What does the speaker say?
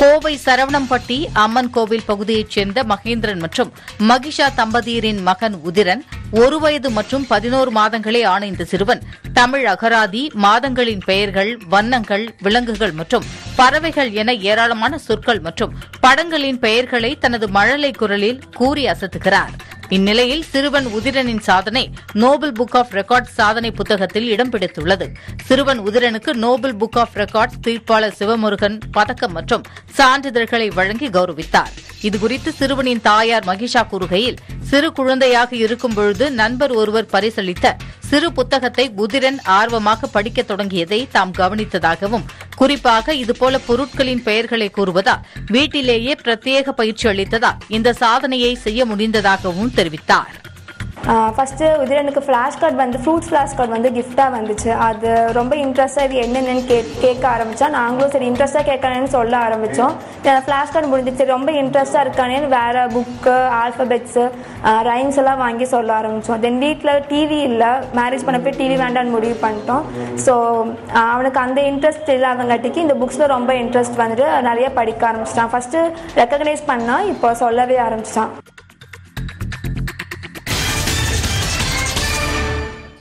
கோவை சரவணம்பட்டி அம்மன் கோவில் பகுதியைச் சேர்ந்த மகேந்திரன் மற்றும் மகிஷா தம்பதியரின் மகன் உதிரன் ஒரு வயது மற்றும் பதினோரு மாதங்களே ஆன இந்த சிறுவன் தமிழ் அகராதி மாதங்களின் பெயர்கள் வண்ணங்கள் விலங்குகள் மற்றும் பறவைகள் என ஏராளமான சொற்கள் மற்றும் படங்களின் பெயர்களை தனது மழலை குரலில் கூறி அசத்துகிறார் இந்நிலையில் சிறுவன் உதிரனின் சாதனை நோபல் புக் ஆஃப் ரெக்கார்ட்ஸ் சாதனை புத்தகத்தில் இடம் பிடித்துள்ளது சிறுவன் உதிரனுக்கு நோபல் புக் ஆஃப் ரெக்கார்ட்ஸ் தீர்ப்பாளர் சிவமுருகன் பதக்கம் மற்றும் சான்றிதழ்களை வழங்கி கௌரவித்தார் இதுகுறித்து சிறுவனின் தாயார் மகிஷா கூறுகையில் சிறு குழந்தையாக இருக்கும் பொழுது நண்பர் ஒருவர் பரிசளித்த சிறு புத்தகத்தை உதிரன் ஆர்வமாக படிக்கத் தொடங்கியதை தாம் கவனித்ததாகவும் குறிப்பாக இதுபோல பொருட்களின் பெயர்களை கூறுவதால் வீட்டிலேயே பிரத்யேக பயிற்சி அளித்ததால் இந்த சாதனையை செய்ய முடிந்ததாகவும் தெரிவித்தார் ஃபஸ்ட்டு உதிரனுக்கு ஃப்ளாஷ் கார்டு வந்து ஃப்ரூட்ஸ் ஃப்ளாஷ் கார்டு வந்து கிஃப்டாக வந்துச்சு அது ரொம்ப இன்ட்ரெஸ்ட்டாக இது என்னென்னு கே கேட்க ஆரம்பித்தா நாங்களும் சரி இன்ட்ரெஸ்ட்டாக கேட்கணும்னு சொல்ல ஆரம்பித்தோம் ஃப்ளாஷ் கார்டு முடிஞ்சிச்சு ரொம்ப இன்ட்ரெஸ்ட்டாக இருக்கானேன்னு வேறு புக்கு ஆல்ஃபபெட்ஸு ரைம்ஸ் எல்லாம் வாங்கி சொல்ல ஆரம்பித்தோம் தென் வீட்டில் டிவி இல்லை மேரேஜ் பண்ண போய் டிவி வேண்டாம்னு முடிவு பண்ணிட்டோம் ஸோ அவனுக்கு அந்த இன்ட்ரெஸ்ட் இல்லாதங்காட்டிக்கு இந்த புக்ஸில் ரொம்ப இன்ட்ரெஸ்ட் வந்துட்டு நிறைய படிக்க ஆரம்பிச்சிட்டான் ஃபஸ்ட்டு ரெக்கக்னைஸ் பண்ணால் இப்போ சொல்லவே ஆரம்பிச்சிட்டான்